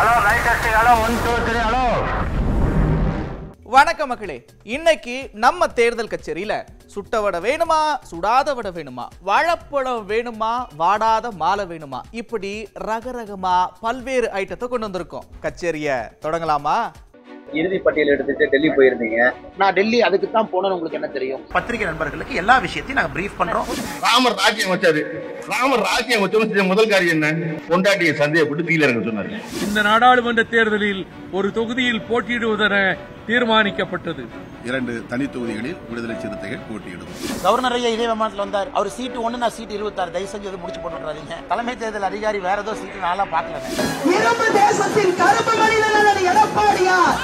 Hello light testing hello one two three hello வணக்கம் மக்களே இன்னைக்கு நம்ம தேர்தல் கச்சேரியில சுட்ட வடை வேணுமா சுடாத வடை வேணுமா வாழைப்பழம் வேணுமா வாடாத மாலை வேணுமா இப்படி ரகரகமா பல்வேறு ஐட்டத்தை கொண்டு வந்திருக்கோம் கச்சேரிய தொடங்கலாமா இறுதி பட்டியல் எடுத்துட்டு டெல்லி போயிருந்தீங்க நான் டெல்லி அதுக்கு தான் போனேன்னு உங்களுக்கு என்ன தெரியும் பத்திரிகை நண்பர்களுக்கு எல்லா விஷயத்தையும் நாங்க பிரீஃப் பண்றோம் ராமர் ராஜ்யம் வச்சாரு ராமர் ராஜ்யம் வச்சோன்னு செஞ்ச முதல் காரியம் என்ன பொண்டாட்டியை சந்தேகப்பட்டு கீழே இறங்க சொன்னாரு இந்த நாடாளுமன்ற தேர்தலில் ஒரு தொகுதியில் போட்டியிடுவதென தீர்மானிக்கப்பட்டது இரண்டு தனி தொகுதிகளில் விடுதலை சிறுத்தைகள் போட்டியிடும் கவர்னர் ஐயா இதே விமானத்தில் வந்தார் அவர் சீட்டு ஒன்று நான் சீட்டு இருபத்தாறு தயவு செஞ்சு அதை முடிச்சு போட்டுறாதீங்க தலைமை தேர்தல் அதிகாரி வேற ஏதோ சீட்டு நாளா பார்க்கல இரும்பு தேசத்தின் கருப்பு மனிதன் எடப்பாடியார்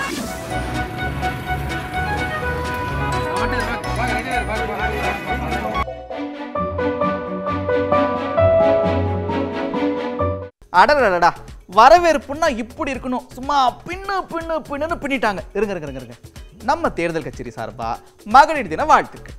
அடடடடா வரவேற்புன்னா இப்படி இருக்கணும் சும்மா பின்னு பின்னு பின்னுன்னு பின்னிட்டாங்க இருங்க இருங்க இருங்க இருங்க நம்ம தேர்தல் கச்சேரி சார்பா மகளிர் தின வாழ்த்துக்கள்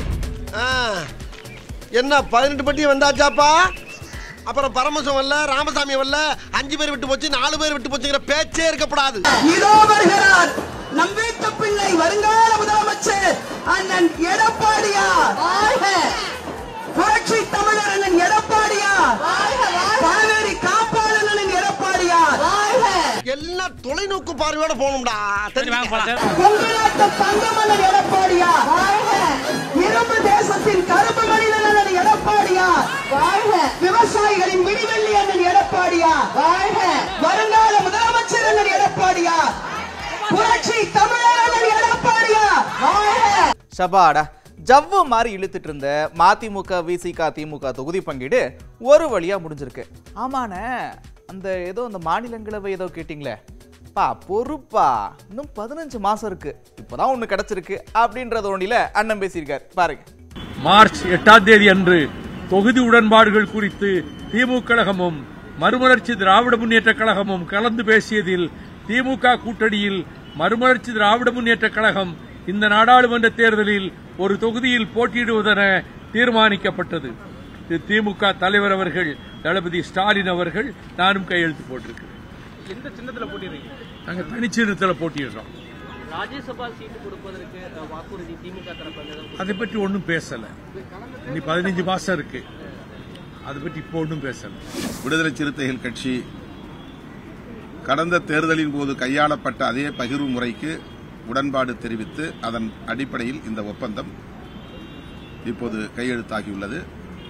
என்ன பதினெட்டு பட்டி வந்தாச்சாப்பா அப்புறம் பரமசம் வரல ராமசாமி வரல அஞ்சு பேர் விட்டு போச்சு நாலு பேர் விட்டு போச்சுங்கிற பேச்சே இருக்கப்படாது இதோ வருகிறார் நம் வீட்டு பிள்ளை வருங்கால முதலமைச்சர் அண்ணன் எடப்பாடியார் புரட்சி தமிழர் அண்ணன் எடப்பாடியார் காவேரி காப்பாளர் அண்ணன் எடப்பாடியார் எல்லாம் தொலைநோக்கு பார்வையோட போகணும்டா உங்களாட்ட தங்கம் அண்ணன் எடப்பாடியார் இரும்பு தேசத்தின் கருப்பு மனிதன் அண்ணன் எடப்பாடியார் விவசாயிகளின் விடிவெள்ளி அண்ணன் எடப்பாடியார் வருங்கால முதலமைச்சர் அண்ணன் எடப்பாடியார் புரட்சி தமிழர் அண்ணன் எடப்பாடியார் ஷபாடா ஜவ்வு மாதிரி இழுத்துட்டு இருந்த மதிமுக விசிக திமுக தொகுதி பங்கீடு ஒரு வழியா முடிஞ்சிருக்கு ஆமாண்ணே அந்த ஏதோ அந்த மாநிலங்களவை ஏதோ கேட்டிங்களே பா பொறுப்பா இன்னும் பதினஞ்சு மாசம் இருக்கு இப்பதான் ஒண்ணு கிடைச்சிருக்கு அப்படின்றத ஒன்றில அண்ணன் பேசியிருக்காரு பாருங்க மார்ச் எட்டாம் தேதி அன்று தொகுதி உடன்பாடுகள் குறித்து திமுக கழகமும் மறுமலர்ச்சி திராவிட முன்னேற்ற கழகமும் கலந்து பேசியதில் திமுக கூட்டணியில் மறுமலர்ச்சி திராவிட முன்னேற்ற கழகம் இந்த நாடாளுமன்ற தேர்தலில் ஒரு தொகுதியில் போட்டியிடுவதென தீர்மானிக்கப்பட்டது இது திமுக தலைவர் அவர்கள் தளபதி ஸ்டாலின் அவர்கள் நானும் கையெழுத்து போட்டிருக்கிறேன் எந்த சின்னத்துல போட்டிடுறீங்க நாங்க தனிச்சின்னத்தில் போட்டியிடுறோம் ராஜ்யசபா சீட்டு கொடுப்பதற்கு அஹ், வாக்குறுதி திமுக தரப்பு அதை பற்றி ஒன்றும் பேசல இனி பதினஞ்சு மாசம் இருக்கு அதை பற்றி இப்போ ஒன்றும் பேசல விடுதலை சிறுத்தைகள் கட்சி கடந்த தேர்தலின் போது கையாளப்பட்ட அதே பகிர்வு முறைக்கு உடன்பாடு தெரிவித்து அதன் அடிப்படையில் இந்த ஒப்பந்தம் இப்போது கையெழுத்தாகியுள்ளது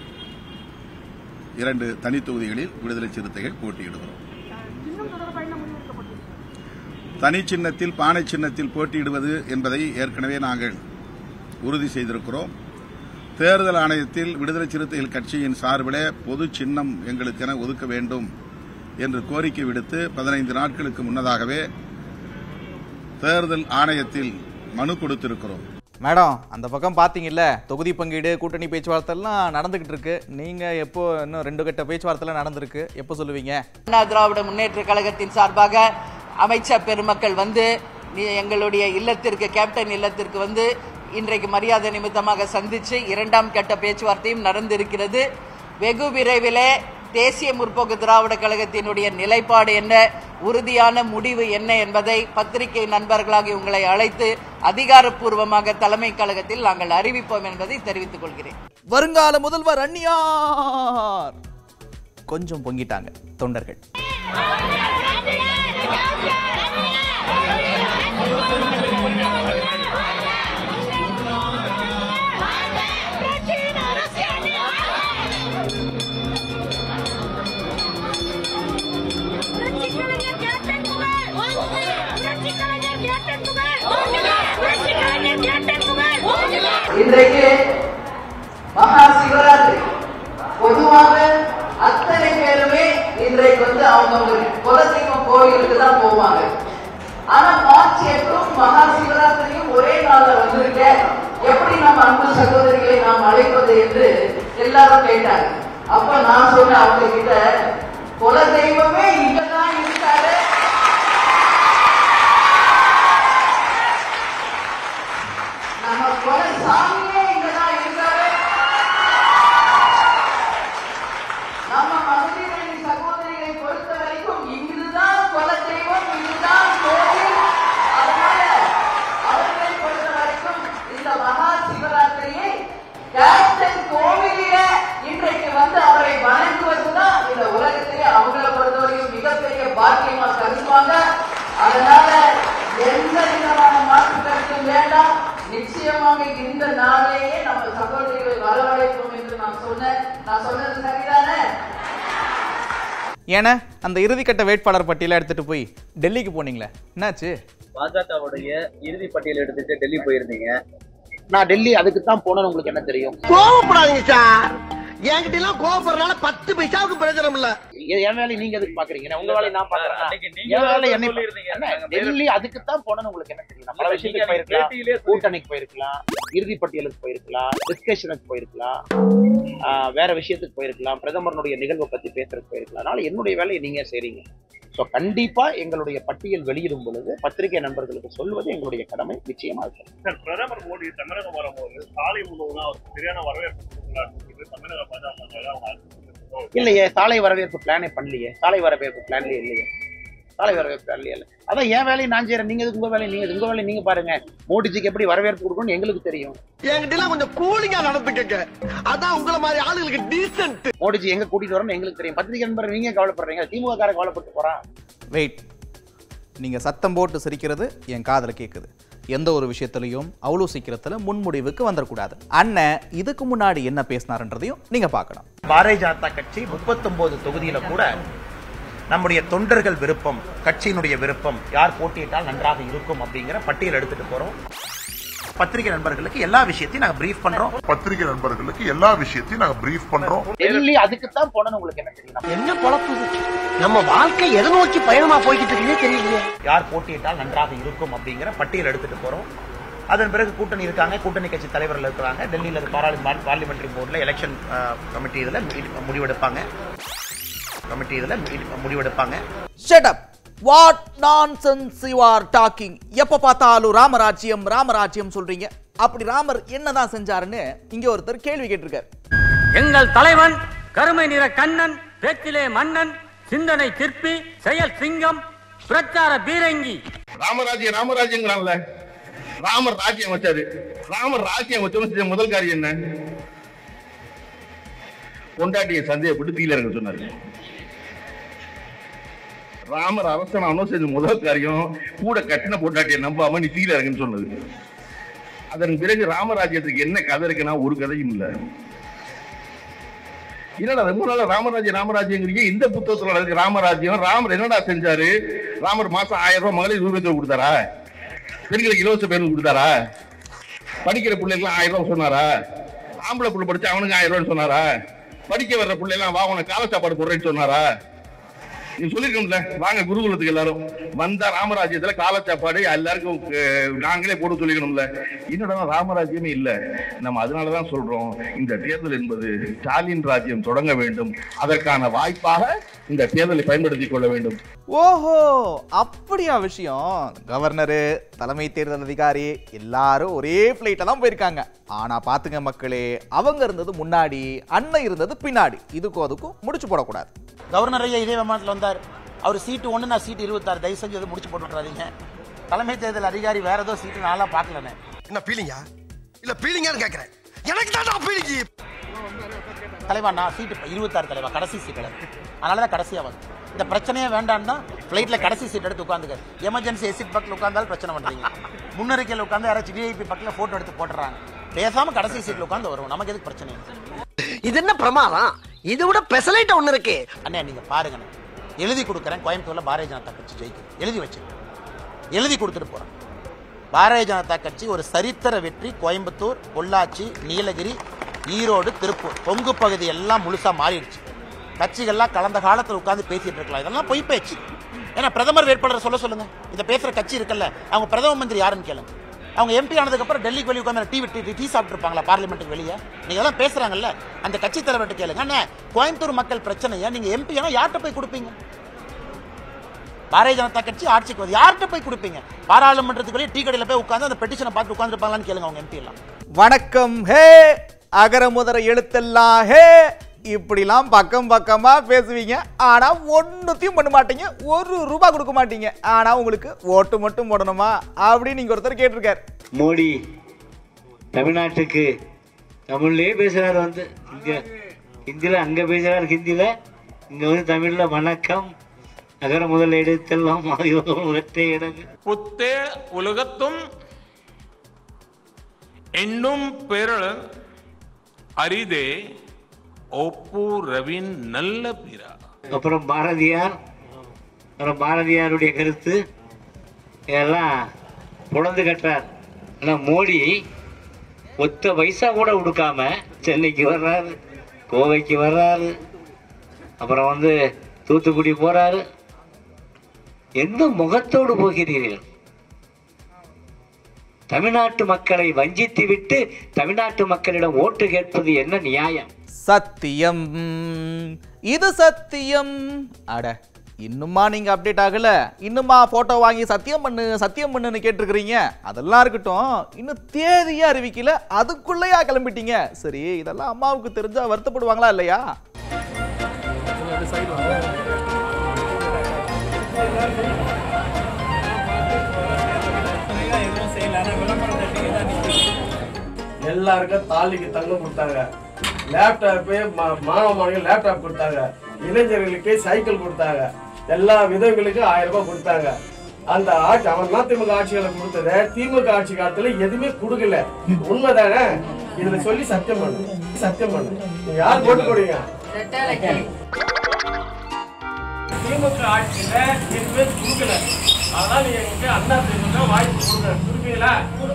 இரண்டு தனி தொகுதிகளில் விடுதலை சிறுத்தைகள் போட்டியிடுகிறோம் தனி சின்னத்தில் பானை சின்னத்தில் போட்டியிடுவது என்பதை ஏற்கனவே நாங்கள் உறுதி செய்திருக்கிறோம் தேர்தல் ஆணையத்தில் விடுதலை சிறுத்தைகள் கட்சியின் சார்பிலே பொது சின்னம் எங்களுக்கென ஒதுக்க வேண்டும் என்று கோரிக்கை விடுத்து பதினைந்து நாட்களுக்கு முன்னதாகவே தேர்தல் ஆணையத்தில் மனு கொடுத்திருக்கிறோம் மேடம் அந்த பக்கம் பாத்தீங்கல்ல தொகுதி பங்கீடு கூட்டணி பேச்சுவார்த்தை எல்லாம் நடந்துகிட்டு இருக்கு நீங்க எப்போ இன்னும் ரெண்டு கட்ட பேச்சுவார்த்தை நடந்திருக்கு எப்போ சொல்லுவீங்க அண்ணா திராவிட முன்னேற்ற கழகத்தின் சார்பாக அமைச்சர் பெருமக்கள் வந்து நீ- எங்களுடைய இல்லத்திற்கு கேப்டன் இல்லத்திற்கு வந்து இன்றைக்கு மரியாதை நிமித்தமாக சந்திச்சு இரண்டாம் கட்ட பேச்சுவார்த்தையும் நடந்திருக்கிறது வெகு விரைவிலே தேசிய முற்போக்கு திராவிட கழகத்தினுடைய நிலைப்பாடு என்ன உறுதியான முடிவு என்ன என்பதை பத்திரிகை நண்பர்களாகி உங்களை அழைத்து அதிகாரப்பூர்வமாக தலைமை கழகத்தில் நாங்கள் அறிவிப்போம் என்பதை தெரிவித்துக் கொள்கிறேன் வருங்கால முதல்வர் அந்நியார் கொஞ்சம் பொங்கிட்டாங்க தொண்டர்கள் இன்றைக்கு மகா சிவராத்திரி பொதுவாக அத்தனை பேருமே இன்றைக்கு வந்து அவங்க குலதெய்வம் கோயிலுக்கு தான் போவாங்க ஆனா மார்ச் எட்டும் மகா சிவராத்திரியும் ஒரே நாள்ல வந்திருக்க எப்படி நம்ம அன்பு சகோதரிகளை நாம் அழைப்பது என்று எல்லாரும் கேட்டாங்க அப்ப நான் சொன்னேன் அவங்க கிட்ட குலதெய்வமே இங்கதான் இருக்காரு நம்ம குல சாமியே இங்கதான் இருக்காரு நம்ம மகளிரின் சகோதரிகளை பொறுத்த வரைக்கும் இங்குதான் குல ஏன்னா அந்த இறுதிக்கட்ட வேட்பாளர் பட்டியலை எடுத்துட்டு போய் டெல்லிக்கு போனீங்களே என்னாச்சு பாஜகவுடைய இறுதி பட்டியல் எடுத்துட்டு டெல்லி போயிருந்தீங்க நான் டெல்லி அதுக்கு தான் போனேன்னு உங்களுக்கு என்ன தெரியும் கோவப்படாதீங்க சார் என்கிட்ட எல்லாம் கோவப்படுறதுனால பத்து பைசாவுக்கு பிரயோஜனம் இல்ல எ- என் வேலையை நீங்க எதுக்கு பாக்குறீங்க உங்க வேலையை நான் பாக்குறேன் அன்னைக்கு நீங்க என் வேலை தான் என்னை சொல்லியிருந்தீங்க. அண்ணா, நாங்க வேற- டெல்லி அதுக்கு தான் போனேன்னு உங்களுக்கு என்ன தெரியும் நான் பல இல்ல, விஷயத்துக்கு நீங்க போயிருக்கலாம் பேட்டியிலே சொல்லி- கூட்டணிக்கு போயிருக்கலாம் இறுதி பட்டியலுக்கு போயிருக்கலாம் டிஸ்கஷனுக்கு போயிருக்கலாம் ஆஹ் வேற விஷயத்துக்கு போயிருக்கலாம் பிரதமருடைய நிகழ்வை பத்தி பேசுறதுக்கு போயிருக்கலாம் அதனால என்னுடைய வேலையை நீங்க செய்றீங்க ஸோ கண்டிப்பா எங்களுடைய பட்டியல் வெளியிடும் பொழுது பத்திரிகை நண்பர்களுக்கு சொல்வது எங்களுடைய கடமை நிச்சயமா இருக்கும் சார் பிரதமர் மோடி தமிழகம் வரும்போது சாலை முழுவதும் அவருக்கு சரியான வரவேற்பு கொடுக்கலாம்னு சொல்லி தமிழக பாஜக அவங்க அறிவிச்சிருக்காங்க. இல்லையே சாலை வரவேற்பு பிளானே பண்ணலையே சாலை வரவேற்பு பிளான்லயே இல்லையே சாலை வரவேற்பு பிளான்லயே இல்லை அதான் என் வேலையை நான் செய்யறேன் நீங்க எதுக்கு உங்க வேலையை நீங்க உங்க வேலையை நீங்க பாருங்க மோடிஜிக்கு எப்படி வரவேற்பு கொடுக்கணும்னு எங்களுக்கு தெரியும் என்கிட்ட எல்லாம் கொஞ்சம் கூலிங்கா நடந்துக்கங்க அதான் உங்களை மாதிரி ஆளுங்களுக்கு டீசென்ட் மோடிஜி எங்க கூட்டிட்டு வரணும்னு எங்களுக்கு தெரியும் பத்திரிகை நண்பர் நீங்க கவலைப்படுறீங்க திமுக கார கவலைப்பட்டு போறான் வெயிட் நீங்கள் சத்தம் போட்டு சிரிக்கிறது என் காதில் கேட்குது எந்த ஒரு விஷயத்துலையும் அவ்வளோ சீக்கிரத்தில் முன்முடிவுக்கு வந்துடக்கூடாது அண்ணன் இதுக்கு முன்னாடி என்ன பேசினாருன்றதையும் நீங்கள் பார்க்கணும் பாரதிய ஜனதா கட்சி முப்பத்தொன்பது தொகுதியில கூட நம்முடைய தொண்டர்கள் விருப்பம் கட்சியினுடைய விருப்பம் யார் போட்டியிட்டால் நன்றாக இருக்கும் அப்படிங்கிற பட்டியல் எடுத்துட்டு போறோம் பத்திரிகை நண்பர்களுக்கு எல்லா விஷயத்தையும் நாங்க பிரீஃப் பண்றோம் பத்திரிகை நண்பர்களுக்கு எல்லா விஷயத்தையும் நாங்க பிரீஃப் பண்றோம் டெல்லி அதுக்கு தான் போனோம்னு உங்களுக்கு என்ன தெரியும் என்ன பொழப்பு இது? நம்ம வாழ்க்கை எதை நோக்கி பயணமா போய்கிட்டு இருக்குன்னே தெரியலையே யார் போட்டியிட்டால் நன்றாக இருக்கும் அப்படிங்கிற பட்டியல் எடுத்துட்டு போறோம் அதன் பிறகு கூட்டணி இருக்காங்க கூட்டணி கட்சி தலைவர்கள் இருக்கிறாங்க டெல்லியில் பாராளுமன்ற பார்லிமெண்ட்ரி போர்டில் எலெக்ஷன் கமிட்டி இதில் முடிவெடுப்பாங்க கமிட்டி இதில் முடிவெடுப்பாங்க shut up what nonsense you are talking எப்ப பார்த்தாலும் ராமராஜ்யம் ராமராஜ்யம் சொல்றீங்க அப்படி ராமர் என்னதான் செஞ்சாருன்னு இங்க ஒருத்தர் கேள்வி கேட்டிருக்காரு எங்கள் தலைவன் கருமை நிற கண்ணன் பேச்சிலே மன்னன் சிந்தனை சிற்பி செயல் சிங்கம் பிரச்சார பீரங்கி ராமராஜ்யம் ராமராஜ்யங்கிறான்ல ராமர் ராஜ்யம் வச்சாரு ராமர் ராஜ்யம் வச்சோன்னு செஞ்ச முதல் காரியம் என்ன பொண்டாட்டியை சந்தேகப்பட்டு தீல இறங்க சொன்னாரு ராமர் அரசனானோ செஞ்ச முதல் காரியம் கூட கட்டின பொண்டாட்டியை நம்பாம நீ தீல இறங்குன்னு சொன்னது அதன் பிறகு ராமராஜ்யத்துக்கு என்ன கதை இருக்குன்னா ஒரு கதையும் இல்லை என்னடா ரொம்ப நாளா ராமராஜ்யம் ராமராஜ்யங்கிறீங்க இந்த புத்தகத்துல இருக்கு ராமராஜ்யம் ராமர் என்னடா செஞ்சாரு ராமர் மாசம் ஆயிரம் ரூபாய் மகளிர் உரிமை கொடுத்தாரா பெண்களுக்கு இலவச பேருந்து கொடுத்தாரா படிக்கிற பிள்ளைகளுக்கு ஆயிரம் ரூபாய் சொன்னாரா ஆம்பளை புள்ள படிச்சு அவனுக்கு ஆயிரம் ரூபாய் சொன்னாரா படிக்க வர்ற பிள்ளைலாம் வா உனக்கு கால சாப்பாடு போடுறேன்னு சொன்னாரா நீ சொல்லிருக்கோம்ல வாங்க குருகுலத்துக்கு எல்லாரும் வந்தா ராமராஜ்யத்துல கால சாப்பாடு எல்லாருக்கும் அஹ், நாங்களே போட சொல்லிக்கணும்ல என்னடா ராமராஜ்யமே இல்ல நம்ம அதனாலதான் சொல்றோம் இந்த தேர்தல் என்பது ஸ்டாலின் ராஜ்யம் தொடங்க வேண்டும் அதற்கான வாய்ப்பாக இந்த தேர்தலை பயன்படுத்திக் கொள்ள வேண்டும் ஓஹோ அப்படியா விஷயம் கவர்னரு தலைமை தேர்தல் அதிகாரி எல்லாரும் ஒரே ஃப்ளைட்டில் தான் போயிருக்காங்க ஆனா பாத்துங்க மக்களே அவங்க இருந்தது முன்னாடி அண்ணன் இருந்தது பின்னாடி இதுக்கும் அதுக்கும் முடிச்சு போடக்கூடாது கவர்னர் ஐயா இதே விமானத்தில் வந்தார் அவர் சீட்டு ஒன்று நான் சீட்டு இருபத்தாறு தயவு செஞ்சு அதை முடிச்சு போட்டுறாதீங்க தலைமை தேர்தல் அதிகாரி வேற ஏதோ சீட்டு நான்லாம் பார்க்கலண்ணே என்ன பீலிங்கா இல்ல பீலிங்கான்னு கேக்குறேன் எனக்கு தான் பீலிங்கி தலைவா நான் சீட்டு இருபத்தாறு தலைவா கடைசி சீட் அதனால தான் கடைசியாக வந்து இந்த பிரச்சனையே வேண்டாம் தான் ஃப்ளைட்டில் கடைசி சீட் எடுத்து உட்காந்துக்க எமர்ஜென்சி எசிட் பக்கத்தில் உட்காந்தாலும் பிரச்சனை பண்ணுறீங்க முன்னறிக்கையில் உட்காந்து யாராச்சும் விஐபி பக்கத்தில் ஃபோட்டோ எடுத்து போட்டுறாங்க பேசாமல் கடைசி சீட்டில் உட்காந்து வரும் நமக்கு எதுக்கு பிரச்சனை இது என்ன பிரமாதம் இதை விட பெசலைட் ஒண்ணு இருக்கு அண்ணே நீங்க பாருங்க எழுதி கொடுக்குறேன் கோயம்புத்தூர்ல பாரதிய ஜனதா கட்சி ஜெயிக்கும் எழுதி வச்சு எழுதி கொடுத்துட்டு போறேன் பாரதிய ஜனதா கட்சி ஒரு சரித்திர வெற்றி கோயம்புத்தூர் பொள்ளாச்சி நீலகிரி ஈரோடு திருப்பூர் கொங்கு பகுதி எல்லாம் முழுசா மாறிடுச்சு கட்சிகள்லாம் கலந்த காலத்தில் உட்கார்ந்து பேசிட்டு இருக்கலாம் இதெல்லாம் பொய் பேச்சு ஏன்னா பிரதமர் வேட்பாளரை சொல்ல சொல்லுங்க இதை பேசுற கட்சி இருக்குல்ல அவங்க பிரதம மந்திரி யாருன்னு கேளுங்க அவங்க எம்பி ஆனதுக்கு அப்புறம் டெல்லிக்கு வெளியே உட்காந்து டீ டீ டீ சாப்பிட்டுருப்பாங்களா பார்லிமெண்ட்டுக்கு வெளியே நீங்க எல்லாம் பேசுறாங்கல்ல அந்த கட்சி தலைவர்கிட்ட கேளுங்க அண்ணே கோயம்புத்தூர் மக்கள் பிரச்சனையை நீங்க எம்பி ஆனா யார்கிட்ட போய் கொடுப்பீங்க பாரதிய ஜனதா கட்சி ஆட்சிக்கு வந்து யார்கிட்ட போய் கொடுப்பீங்க பாராளுமன்றத்துக்கு வெளியே டீ கடையில் போய் உட்காந்து அந்த பெட்டிஷனை பார்த்து உட்காந்துருப்பாங்களான்னு கேளுங்க அவங்க எம்பி எல்லாம் வணக்கம் ஹே அகர முதர எழுத்தெல்லாம் ஹே இப்படிலாம் பக்கம் பக்கமா பேசுவீங்க ஆனா ஒன்னுத்தையும் பண்ண மாட்டீங்க ஒரு ரூபாய் கொடுக்க மாட்டீங்க ஆனா உங்களுக்கு ஓட்டு மட்டும் போடணுமா அப்படின்னு நீங்க ஒருத்தர் கேட்டிருக்காரு மோடி தமிழ்நாட்டுக்கு தமிழ்லயே பேசுறாரு வந்து இங்க ஹிந்தில அங்க பேசுறாரு ஹிந்தில இங்க வந்து தமிழ்ல வணக்கம் நகர முதல் எடுத்தெல்லாம் ஒற்றை இடங்கு புத்தேள் உலகத்தும் எண்ணும் பெறல் அரிதே ஒப்பு ரவின் நல்ல பிறா அப்புறம் பாரதியார் அப்புறம் பாரதியாருடைய கருத்து இதெல்லாம் புலந்து கட்டுறார் ஆனால் மோடி ஒத்த பைசா கூட கொடுக்காம சென்னைக்கு வர்றாரு கோவைக்கு வர்றாரு அப்புறம் வந்து தூத்துக்குடி போறாரு எந்த முகத்தோடு போகிறீர்கள் தமிழ்நாட்டு மக்களை வஞ்சித்து விட்டு தமிழ்நாட்டு மக்களிடம் ஓட்டு கேட்பது என்ன நியாயம் சத்தியம் இது சத்தியம் அட இன்னுமா நீங்க அப்டேட் ஆகல இன்னுமா போட்டோ வாங்கி சத்தியம் பண்ணு சத்தியம் பண்ணுன்னு கேட்டிருக்கிறீங்க அதெல்லாம் இருக்கட்டும் இன்னும் தேதியே அறிவிக்கல அதுக்குள்ளேயா கிளம்பிட்டீங்க சரி இதெல்லாம் அம்மாவுக்கு தெரிஞ்சா வருத்தப்படுவாங்களா இல்லையா எல்லாருக்கும் தாலிக்கு தங்கம் கொடுத்தாங்க லேப்டாப்பு மா- மாணவ மாணவிகள் லேப்டாப் கொடுத்தாங்க இளைஞர்களுக்கு சைக்கிள் கொடுத்தாங்க எல்லா விதங்களுக்கும் ஆயிரம் ரூபாய் கொடுத்தாங்க அந்த ஆட்சி அவன் அதிமுக ஆட்சிகளை கொடுத்தத திமுக ஆட்சி காலத்துல எதுவுமே கொடுக்கல உண்மைதானே இதுல சொல்லி சத்தியம் பண்ணு சத்தியம் பண்ணு நீங்க யார் போட்டு போடுவீங்க திமுக ஆட்சியில எதுவுமே கொடுக்கல அதனால எங்களுக்கு அண்ணா திமுக வாய்ப்பு கொடுங்க கொடுப்பீங்களா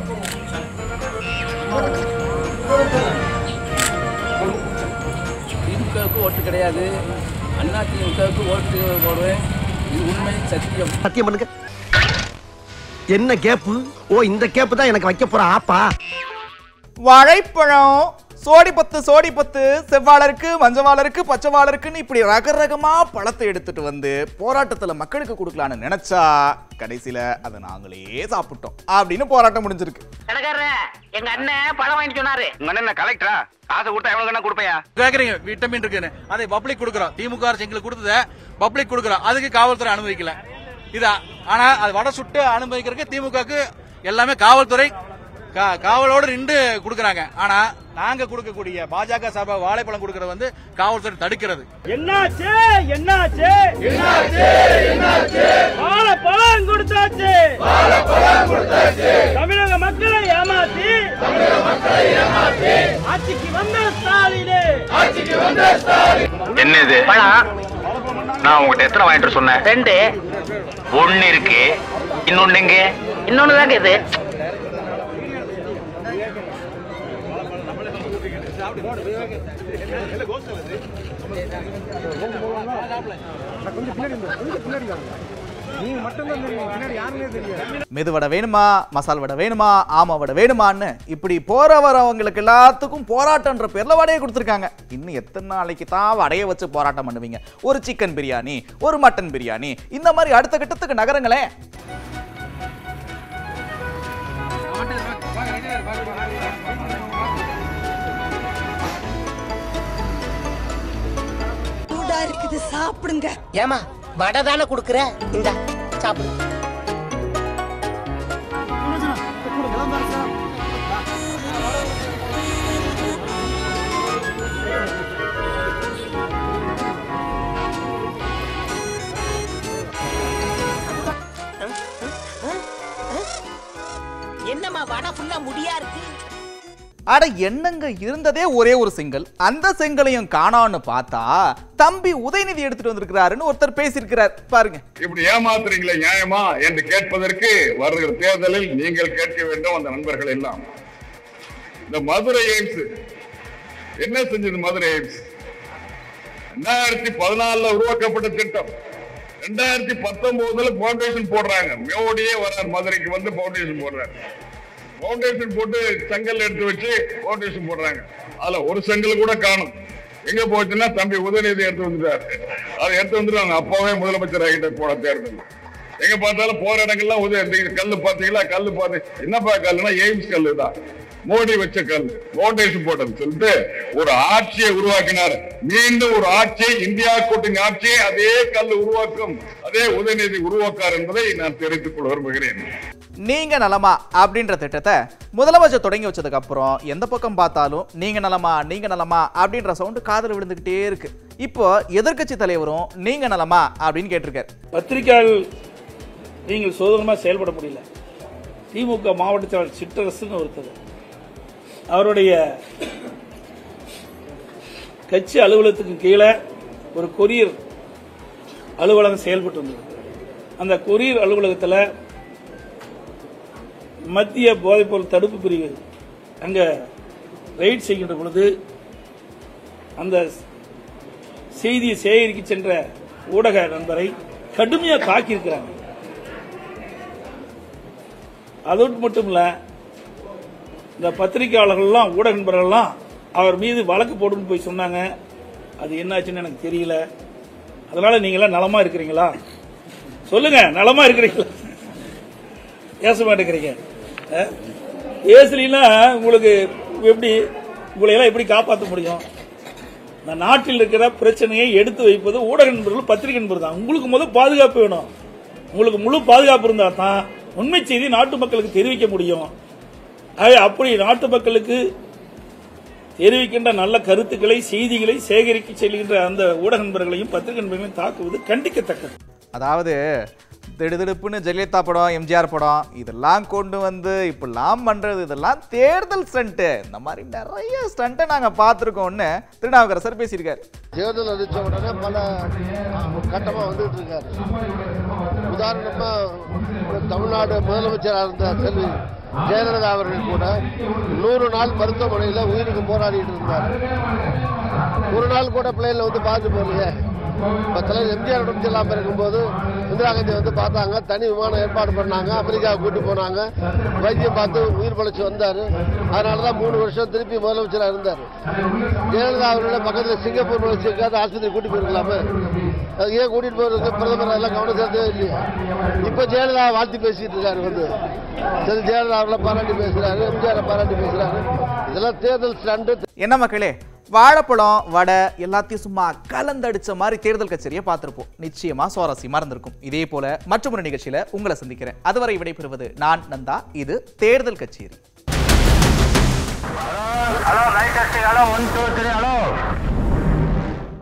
திமுகவுக்கு ஓட்டு கிடையாது அண்ணா திமுகவுக்கு ஓட்டு போடுவேன் இது உண்மை சத்தியம் சத்தியம் பண்ணுங்க என்ன கேப்பு ஓ இந்த கேப்பு தான் எனக்கு வைக்க போற ஆப்பா வாழைப்பழம் சோடி பத்து சோடி பத்து செவ்வாழருக்கு மஞ்சவாளருக்கு பச்சைவாளருக்குன்னு இப்படி ரக ரகமா பழத்தை எடுத்துட்டு வந்து போராட்டத்துல மக்களுக்கு கொடுக்கலான்னு நினைச்சா கடைசியில அதை நாங்களே சாப்பிட்டோம் அப்படின்னு போராட்டம் முடிஞ்சிருக்கு கடைக்காரர எங்க அண்ணன் பழம் வாங்கிட்டு சொன்னாரு உங்க அண்ணன் கலெக்டரா காசை கொடுத்தா எவ்வளவு கண்ணா கொடுப்பையா கேக்குறீங்க விட்டமின் இருக்குன்னு அதை பப்ளிக் கொடுக்குறோம் திமுக அரசு எங்களுக்கு கொடுத்தத பப்ளிக் கொடுக்குறோம் அதுக்கு காவல்துறை அனுமதிக்கல இதா ஆனா அது வடை சுட்டு அனுமதிக்கிறதுக்கு திமுகக்கு எல்லாமே காவல்துறை கா- காவலோடு நின்று கொடுக்குறாங்க ஆனா நாங்க கொடுக்கக்கூடிய பாஜக சார்பா வாழைப்பழம் கொடுக்கறது வந்து காவல்துறை தடுக்கிறது என்னாச்சு என்னாச்சு என்னாச்சு என்னாச்சு வாழைப்பழம் கொடுத்தாச்சு வாழைப்பழம் கொடுத்தாச்சு தமிழக மக்களை ஏமாத்தி தமிழக மக்களை ஏமாத்தி ஆட்சிக்கு வந்த ஸ்டாலின் ஆட்சிக்கு வந்த ஸ்டாலின் என்னது பழம் நான் உங்ககிட்ட எத்தனை வாங்கிட்டு வர சொன்னேன் ரெண்டு ஒண்ணு இருக்கு இன்னொன்னு எங்க இன்னொன்னு தாங்க இது மெதுவடை வேணுமா மசால் வடை வேணுமா ஆமா வடை வேணுமான்னு இப்படி போற வரவங்களுக்கு எல்லாத்துக்கும் போராட்டம்ன்ற பேர்ல வடையை கொடுத்துருக்காங்க இன்னும் எத்தனை நாளைக்கு தான் வடையை வச்சு போராட்டம் பண்ணுவீங்க ஒரு சிக்கன் பிரியாணி ஒரு மட்டன் பிரியாணி இந்த மாதிரி அடுத்த கட்டத்துக்கு நகரங்களே சூடா இருக்குது சாப்பிடுங்க ஏமா வடை தானே கொடுக்குற இந்த சாப்பிடு என்னம்மா வடை ஃபுல்லா முடியா இருக்கு அட என்னங்க இருந்ததே ஒரே ஒரு செங்கல் அந்த செங்கலையும் காணான்னு பார்த்தா தம்பி உதயநிதி எடுத்துட்டு வந்திருக்கிறாருன்னு ஒருத்தர் பேசியிருக்கிறார் பாருங்க இப்படி ஏமாத்துறீங்களே நியாயமா என்று கேட்பதற்கு வருகிற தேர்தலில் நீங்கள் கேட்க வேண்டும் அந்த நண்பர்கள் எல்லாம் இந்த மதுரை எய்ம்ஸ் என்ன செஞ்சது மதுரை எய்ம்ஸ் ரெண்டாயிரத்தி பதினாலுல உருவாக்கப்பட்ட திட்டம் ரெண்டாயிரத்தி பத்தொன்பதுல பவுண்டேஷன் போடுறாங்க மோடியே வர்றார் மதுரைக்கு வந்து பவுண்டேஷன் போடுறாரு பவுண்டேஷன் போட்டு செங்கல் எடுத்து வச்சு பவுண்டேஷன் போடுறாங்க அதுல ஒரு செங்கல் கூட காணும் எங்க போச்சுன்னா தம்பி உதயநிதி எடுத்து வந்துட்டாரு அதை எடுத்து வந்துட்டு அப்பாவே முதலமைச்சர் ஆகிட்ட போன தேர்தல் எங்க பார்த்தாலும் போற இடங்கள்லாம் உதய இந்த கல்லு பாத்தீங்களா கல்லு பார்த்து என்னப்பா கல்லுனா எய்ம்ஸ் கல்லு தான் மோடி வச்ச கல் பவுண்டேஷன் போட்டது சொல்லிட்டு ஒரு ஆட்சியை உருவாக்கினார் மீண்டும் ஒரு ஆட்சியை இந்தியா கூட்டணி ஆட்சியை அதே கல் உருவாக்கும் அதே உதயநிதி உருவாக்கார் என்பதை நான் தெரிவித்துக் கொள்ள விரும்புகிறேன் நீங்க நலமா அப்படின்ற திட்டத்தை முதலமைச்சர் தொடங்கி வச்சதுக்கு அப்புறம் எந்த பக்கம் பார்த்தாலும் நீங்க நலமா நீங்க நலமா அப்படின்ற சவுண்டு காதுல விழுந்துகிட்டே இருக்கு இப்போ எதிர்க்கட்சி தலைவரும் நீங்க நலமா அப்படின்னு கேட்டிருக்காரு பத்திரிகையாளர் நீங்கள் சுதந்திரமாக செயல்பட முடியல திமுக மாவட்ட செயலாளர் சிற்றரசுன்னு ஒருத்தர் அவருடைய கட்சி அலுவலகத்துக்கு கீழே ஒரு கொரியர் அலுவலகம் செயல்பட்டு வந்தது அந்த கொரியர் அலுவலகத்தில் மத்திய போதைப்பொருள் தடுப்பு பிரிவு அங்க ரைட் செய்கின்ற பொழுது அந்த செய்தியை சேகரிக்க சென்ற ஊடக நண்பரை கடுமையாக தாக்கியிருக்கிறாங்க அதோடு மட்டும் இல்ல இந்த பத்திரிகையாளர்கள்லாம் ஊடக நண்பர்கள்லாம் அவர் மீது வழக்கு போடுன்னு போய் சொன்னாங்க அது என்னாச்சுன்னு எனக்கு தெரியல அதனால நீங்களாம் நலமா இருக்கிறீங்களா சொல்லுங்க நலமா இருக்கிறீங்களா பேச மாட்டேங்கிறீங்க அஹ்? பேசலீன்னா உங்களுக்கு எப்படி உங்களை எல்லாம் எப்படி காப்பாற்ற முடியும் இந்த நாட்டில் இருக்கிற பிரச்சனையை எடுத்து வைப்பது ஊடக நண்பர்கள் பத்திரிகை நண்பர் தான் உங்களுக்கு முதல் பாதுகாப்பு வேணும் உங்களுக்கு முழு பாதுகாப்பு இருந்தால் தான் உண்மை செய்தி நாட்டு மக்களுக்கு தெரிவிக்க முடியும் ஆகவே அப்படி நாட்டு மக்களுக்கு தெரிவிக்கின்ற நல்ல கருத்துக்களை செய்திகளை சேகரிக்க செல்கின்ற அந்த ஊடக நண்பர்களையும் பத்திரிகை நண்பர்களையும் தாக்குவது கண்டிக்கத்தக்கது அதாவது திடுதிடுப்புன்னு ஜெயலலிதா படம் எம்ஜிஆர் படம் இதெல்லாம் கொண்டு வந்து இப்படிலாம் பண்றது இதெல்லாம் தேர்தல் ஸ்டண்ட்டு இந்த மாதிரி நிறைய ஸ்டண்ட்டை நாங்க பார்த்துருக்கோம்னு திருநாவுக்கரசர் பேசியிருக்காரு தேர்தல் அறிவிச்ச உடனே பல கட்டமா வந்துட்டு இருக்காரு உதாரணமா தமிழ்நாடு முதலமைச்சராக இருந்த செல்வி ஜெயலலிதா அவர்கள் கூட நூறு நாள் மருத்துவமனையில் உயிருக்கு போராடிட்டு இருந்தார் ஒரு நாள் கூட பிள்ளைகளை வந்து பார்த்து போகலையே இப்போ தலைவர் எம்ஜிஆர் உடம்பு இல்லாமல் இருக்கும்போது இந்திரா காந்தி வந்து பார்த்தாங்க தனி விமானம் ஏற்பாடு பண்ணாங்க அமெரிக்கா கூட்டு போனாங்க வைத்தியம் பார்த்து உயிர் பழச்சு வந்தார் அதனால தான் மூணு வருஷம் திருப்பி முதலமைச்சராக இருந்தார் ஜெயலலிதா அவர்களை பக்கத்தில் சிங்கப்பூர் வச்சுக்காத ஆஸ்பத்திரி கூட்டி போயிருக்கலாமே அது ஏன் கூட்டிட்டு போறதுக்கு பிரதமர் எல்லாம் கவனம் செலுத்தவே இல்லையா இப்போ ஜெயலலிதா வாழ்த்தி பேசிட்டு இருக்காரு வந்து சரி ஜெயலலிதா அவர்களை பாராட்டி பேசுறாரு எம்ஜிஆரை பாராட்டி பேசுறாரு இதெல்லாம் தேர்தல் ஸ்டண்ட் என்ன மக்களே வாழைப்பழம் வடை எல்லாத்தையும் சும்மா கலந்தடிச்ச மாதிரி தேர்தல் கச்சேரியை பார்த்திருப்போம் நிச்சயமா சுவாரஸ்யமா இருந்திருக்கும் இதே போல மற்றொரு நிகழ்ச்சியில உங்களை சந்திக்கிறேன் அதுவரை விடைபெறுவது நான் நந்தா இது தேர்தல் கச்சேரி hello light testing hello one two three hello